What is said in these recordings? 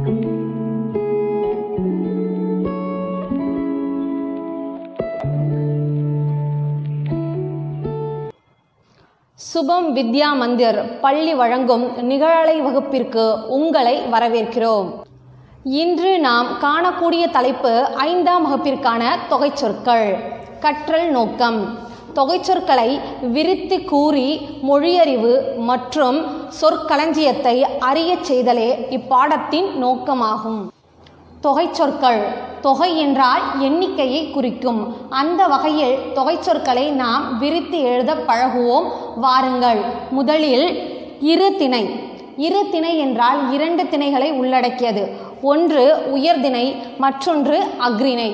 சுபம் வித்யா மந்திர் பள்ளி வழங்கும் நிகழலை வகுப்பிற்கு உங்களை வரவேற்கிறோம் இன்று நாம் காணக்கூடிய தலைப்பு ஐந்தாம் வகுப்பிற்கான தொகைச்சொற்கள் கற்றல் நோக்கம் தொகைச்சொற்களை விரித்து கூறி மொழியறிவு மற்றும் சொற்களஞ்சியத்தை அறியச் செய்தலே இப்பாடத்தின் நோக்கமாகும் தொகைச்சொற்கள் தொகை என்றால் எண்ணிக்கையை குறிக்கும் அந்த வகையில் தொகைச்சொற்களை நாம் விரித்து எழுத பழகுவோம் வாருங்கள் முதலில் இரு திணை இரு திணை என்றால் இரண்டு திணைகளை உள்ளடக்கியது ஒன்று உயர்திணை மற்றொன்று அக்ரிணை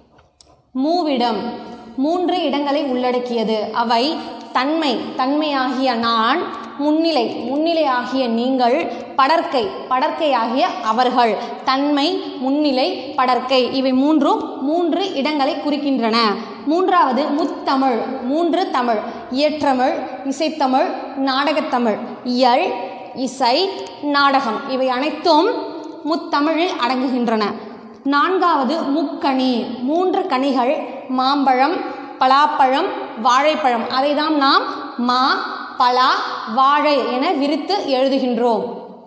மூவிடம் மூன்று இடங்களை உள்ளடக்கியது அவை தன்மை தன்மையாகிய நான் முன்னிலை முன்னிலை ஆகிய நீங்கள் படர்க்கை படர்க்கை ஆகிய அவர்கள் தன்மை முன்னிலை படர்க்கை இவை மூன்றும் மூன்று இடங்களை குறிக்கின்றன மூன்றாவது முத்தமிழ் மூன்று தமிழ் இயற்றமிழ் இசைத்தமிழ் நாடகத்தமிழ் இயல் இசை நாடகம் இவை அனைத்தும் முத்தமிழில் அடங்குகின்றன நான்காவது முக்கணி மூன்று கனிகள் மாம்பழம் பலாப்பழம் வாழைப்பழம் அதை தான் நாம் மா பலா வாழை என விரித்து எழுதுகின்றோம்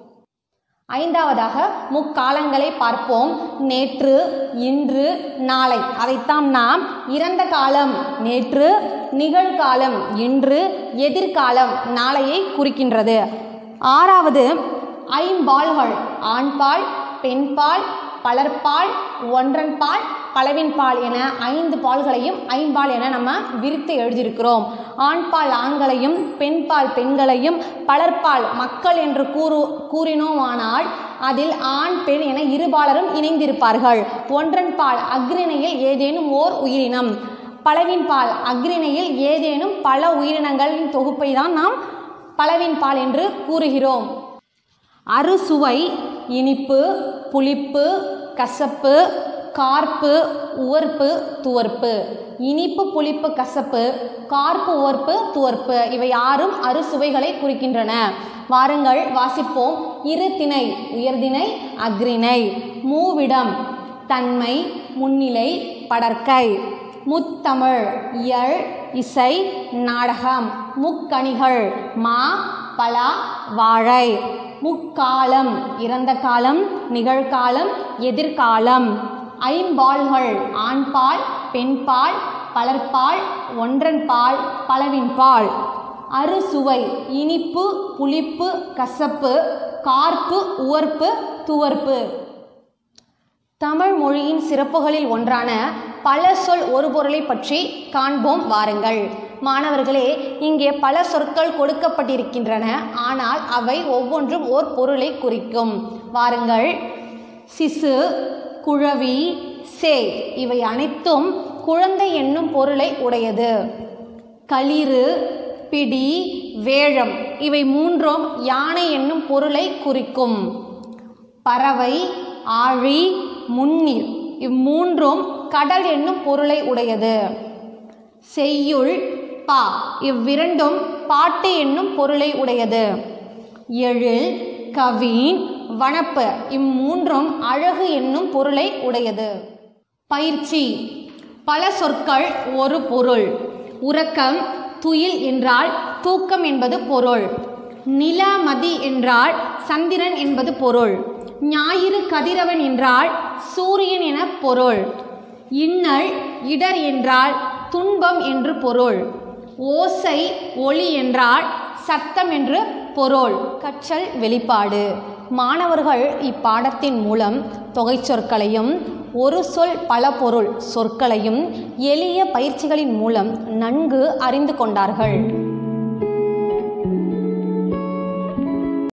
ஐந்தாவதாக முக்காலங்களை பார்ப்போம் நேற்று இன்று நாளை அதைத்தான் நாம் இறந்த காலம் நேற்று நிகழ்காலம் இன்று எதிர்காலம் நாளையை குறிக்கின்றது ஆறாவது ஐம்பால்கள் ஆண்பால் பெண்பால் பலர்பால் ஒன்றன் பால் பலவின் பால் என ஐந்து பால்களையும் ஐம்பால் என நம்ம விரித்து எழுதியிருக்கிறோம் ஆண்பால் ஆண்களையும் பெண்பால் பெண்களையும் பலர்பால் மக்கள் என்று கூறு கூறினோமானால் அதில் ஆண் பெண் என இருபாலரும் இணைந்திருப்பார்கள் ஒன்றன் பால் அக்ரிணையில் ஏதேனும் ஓர் உயிரினம் பலவின் பால் அக்ரிணையில் ஏதேனும் பல உயிரினங்களின் தொகுப்பை தான் நாம் பலவின் பால் என்று கூறுகிறோம் அறுசுவை இனிப்பு புளிப்பு கசப்பு கார்ப்பு உவர்ப்பு துவர்ப்பு இனிப்பு புளிப்பு கசப்பு கார்ப்பு உவர்ப்பு துவர்ப்பு இவை யாரும் அறுசுவைகளை குறிக்கின்றன வாருங்கள் வாசிப்போம் இரு திணை உயர்திணை அக்ரிணை மூவிடம் தன்மை முன்னிலை படற்கை முத்தமிழ் இயல் இசை நாடகம் முக்கணிகள் மா பலா வாழை முக்காலம் இறந்த காலம் நிகழ்காலம் எதிர்காலம் ஐம்பால்கள் ஆண்பால் பெண்பால் பலர்பால் ஒன்றன் பால் பலவின் பால் அறுசுவை இனிப்பு புளிப்பு கசப்பு கார்ப்பு உவர்ப்பு துவர்ப்பு தமிழ் மொழியின் சிறப்புகளில் ஒன்றான பல சொல் ஒரு பொருளை பற்றி காண்போம் வாருங்கள் மாணவர்களே இங்கே பல சொற்கள் கொடுக்கப்பட்டிருக்கின்றன ஆனால் அவை ஒவ்வொன்றும் ஓர் பொருளை குறிக்கும் வாருங்கள் சிசு குழவி சே இவை அனைத்தும் குழந்தை என்னும் பொருளை உடையது களிறு பிடி வேழம் இவை மூன்றும் யானை என்னும் பொருளை குறிக்கும் பறவை ஆழி முன்னீர் இம்மூன்றும் கடல் என்னும் பொருளை உடையது செய்யுள் பா இவ்விரண்டும் பாட்டு என்னும் பொருளை உடையது எழில் கவீன் வனப்பு இம்மூன்றும் அழகு என்னும் பொருளை உடையது பயிற்சி பல சொற்கள் ஒரு பொருள் உறக்கம் துயில் என்றால் தூக்கம் என்பது பொருள் நிலமதி என்றால் சந்திரன் என்பது பொருள் ஞாயிறு கதிரவன் என்றால் சூரியன் என பொருள் இன்னல் இடர் என்றால் துன்பம் என்று பொருள் ஓசை ஒளி என்றால் சத்தம் என்று பொருள் கற்றல் வெளிப்பாடு மாணவர்கள் இப்பாடத்தின் மூலம் தொகைச்சொற்களையும் ஒரு சொல் பல பொருள் சொற்களையும் எளிய பயிற்சிகளின் மூலம் நன்கு அறிந்து கொண்டார்கள்